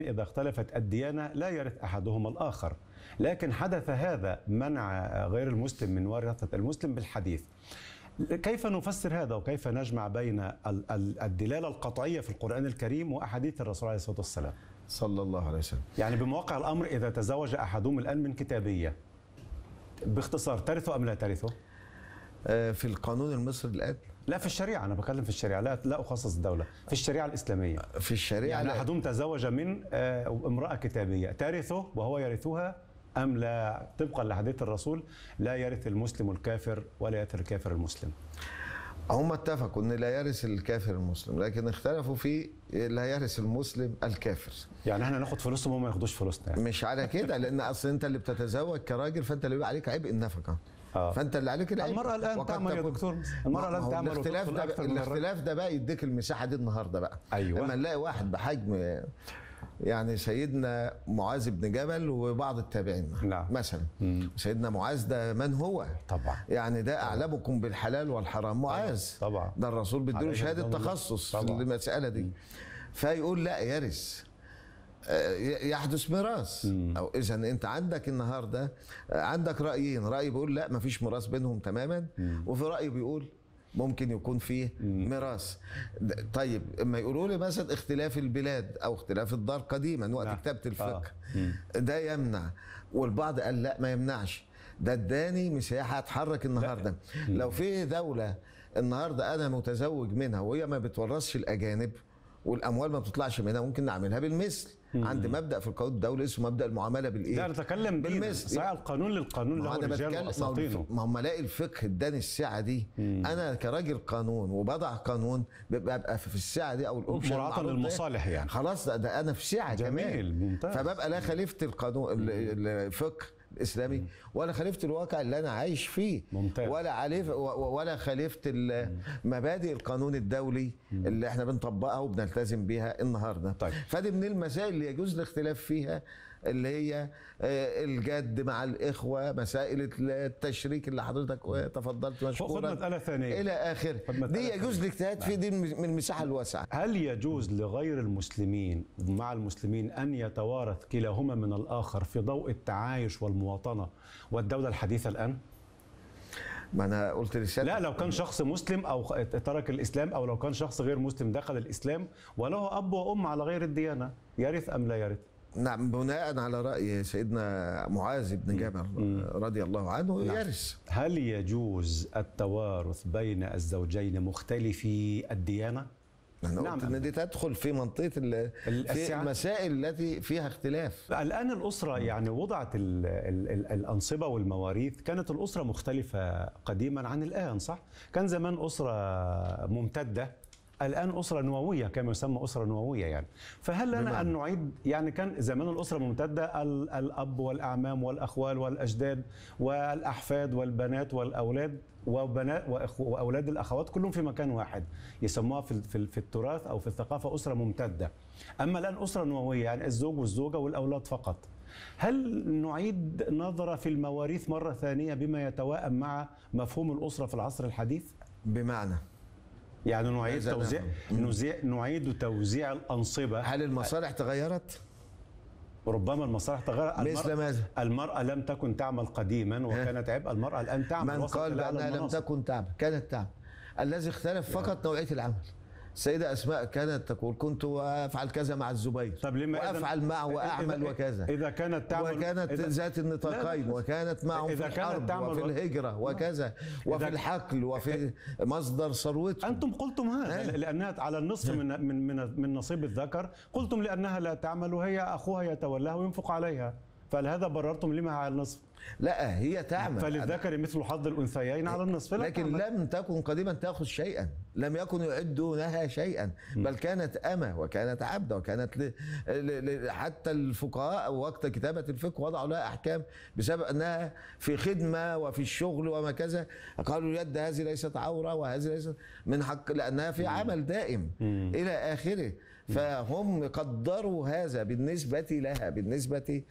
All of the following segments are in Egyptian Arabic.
إذا اختلفت الديانة لا يرث أحدهما الآخر لكن حدث هذا منع غير المسلم من ورثة المسلم بالحديث كيف نفسر هذا وكيف نجمع بين ال- ال- الدلالة القطعية في القرآن الكريم وأحاديث الرسول عليه الصلاة والسلام صلى الله عليه وسلم يعني بمواقع الأمر إذا تزوج أحدهم الآن من كتابية باختصار ترثه أم لا ترثه؟ آه، في القانون المصري الآن لا في الشريعة أنا بتكلم في الشريعة لا لا أخصص الدولة في الشريعة الإسلامية في الشريعة يعني لا. أحدهم تزوج من آه، امرأة كتابية ترثه وهو يرثها أم لا طبقا لحديث الرسول لا يرث المسلم الكافر ولا يرث الكافر المسلم هم اتفقوا ان لا يرث الكافر المسلم لكن اختلفوا في لا يرث المسلم الكافر يعني احنا ناخد فلوسهم وهم ما ياخدوش فلوسنا يعني. مش على كده لان اصل انت اللي بتتزوج كراجل فانت اللي بيبقى عليك عبء النفقه آه. فانت اللي عليك العبء المرأة الآن وقد تعمل يا تكون- دكتور المرأة ما- الآن ما هو تعمل الاختلاف وتدخل ده أكثر من الرجل. الاختلاف ده بقى يديك المساحه دي النهارده بقى أيوة. لما نلاقي واحد بحجم يعني سيدنا معاذ بن جبل وبعض التابعين نعم. مثلا مم. سيدنا معاذ ده من هو طبعا يعني ده اعلمكم بالحلال والحرام معاذ طبعا. ده الرسول بيديله عليه شهاده رضوان الله. تخصص في طبعا. المساله دي فيقول لا يرث آه، يحدث ميراث او اذا انت عندك النهارده آه، عندك رايين راي بيقول لا مفيش ميراث بينهم تماما وفي راي بيقول ممكن يكون فيه ميراث د- طيب اما يقولوا لي مثلا اختلاف البلاد او اختلاف الدار قديما وقت نعم. كتابه الفقه آه. مم. ده يمنع والبعض قال لا ما يمنعش ده اداني مساحه اتحرك النهارده لو في دوله النهارده انا متزوج منها وهي ما بتورثش الاجانب والاموال ما بتطلعش منها ممكن نعملها بالمثل عندي مبدا في القانون الدولي اسمه مبدا المعامله بالايه لا نتكلم دينا بالمثل. صحيح القانون للقانون ما هو له انا رجال بتكلم ما هو واساطينه الف- ما هم الاقي الفقه اداني السعه دي انا كراجل قانون وبضع قانون ببقى ببقى في السعه دي او الاوبشن مراعاة المعروف ده. للمصالح يعني. خلاص ده, ده انا في سعه جميل، كمان ممتاز. فببقى لا خالفت القانون ال- الفقه الاسلامي ولا خالفت الواقع اللي انا عايش فيه ممتاز. ولا عليه و- و- ولا خالفت ال- مبادئ القانون الدولي اللي احنا بنطبقها وبنلتزم بيها النهارده طيب. فدي من المسائل اللي يجوز الاختلاف فيها اللي هي آه، الجد مع الاخوه مسائل التشريك اللي حضرتك تفضلت مشكورا خد مسألة ثانية. الى اخره خد مسألة دي يجوز ثانية. الاجتهاد في دي من المساحه الواسعه هل يجوز لغير المسلمين مع المسلمين أن يتوارث كلاهما من الآخر في ضوء التعايش والمواطنة والدولة الحديثة الآن؟ ما انا قلت رساله لا لو كان شخص مسلم أو خ- ترك الإسلام أو لو كان شخص غير مسلم دخل الإسلام وله أب وأم على غير الديانة يرث أم لا يرث؟ نعم بناء على راي سيدنا معاذ بن جبل رضي الله عنه نعم. يرث هل يجوز التوارث بين الزوجين مختلفي الديانة؟ انا نعم. قلت ان دي تدخل في منطقه ال- في السعة. المسائل التي فيها اختلاف الآن الأسرة يعني وضعت ال ال ال الأنصبة والمواريث كانت الأسرة مختلفة قديما عن الآن صح؟ كان زمان أسرة ممتدة الآن أسرة نووية كما يسمى أسرة نووية يعني فهل لنا بمعنى؟ أن نعيد يعني كان زمان الأسرة ممتدة ال- الأب والأعمام والأخوال والأجداد والأحفاد والبنات والأولاد وبنات وأخو- وأولاد الأخوات كلهم في مكان واحد يسموها في ال- في ال- في التراث أو في الثقافة أسرة ممتدة أما الآن أسرة نووية يعني الزوج والزوجة والأولاد فقط هل نعيد نظرة في المواريث مرة ثانية بما يتوائم مع مفهوم الأسرة في العصر الحديث؟ بمعنى يعني نعيد ماذا توزيع نزيع نعيد توزيع الأنصبة هل المصالح تغيرت؟ ربما المصالح تغيرت مثل المرأة- ماذا؟ المرأة لم تكن تعمل قديما وكانت عبء المرأة الآن تعمل من وصلت قال إلى أعلى بانها لم المناصب. تكن تعمل كانت تعمل الذي اختلف فقط نوعيه العمل السيدة أسماء كانت تقول كنت أفعل كذا مع الزبير طب لما إذا- وأفعل معه إذا- وأعمل وكذا إذا كانت تعمل وكانت إذا- ذات النطاقين لا، لا. وكانت معهم في إذا كانت الحرب تعمل وفي و- الهجرة وكذا وفي إذا- الحقل وفي مصدر ثروتهم أنتم قلتم هذا إيه. لأنها على النصف من من من من نصيب الذكر قلتم لأنها لا تعمل وهي أخوها يتولاها وينفق عليها فلهذا بررتم لما على النصف لا هي تعمل فللذكر مثل حظ الأنثيين على النصف لا لكن تعمل. لم تكن قديما تأخذ شيئا لم يكن يعدون لها شيئا بل كانت أمة وكانت عبدة وكانت ل... ل... ل... حتى الفقهاء وقت كتابة الفقه وضعوا لها أحكام بسبب أنها في خدمة وفي الشغل وما كذا قالوا اليد هذه ليست عورة وهذه ليست من حق لأنها في عمل دائم إلى آخره فهم قدروا هذا بالنسبة لها بالنسبة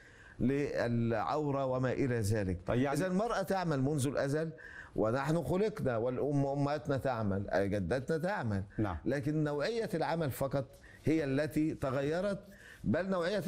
للعورة وما إلى ذلك طيب يعني- إذا المرأة تعمل منذ الأزل ونحن خلقنا والأم أمهاتنا تعمل جداتنا تعمل نعم. لكن نوعية العمل فقط هي التي تغيرت بل نوعية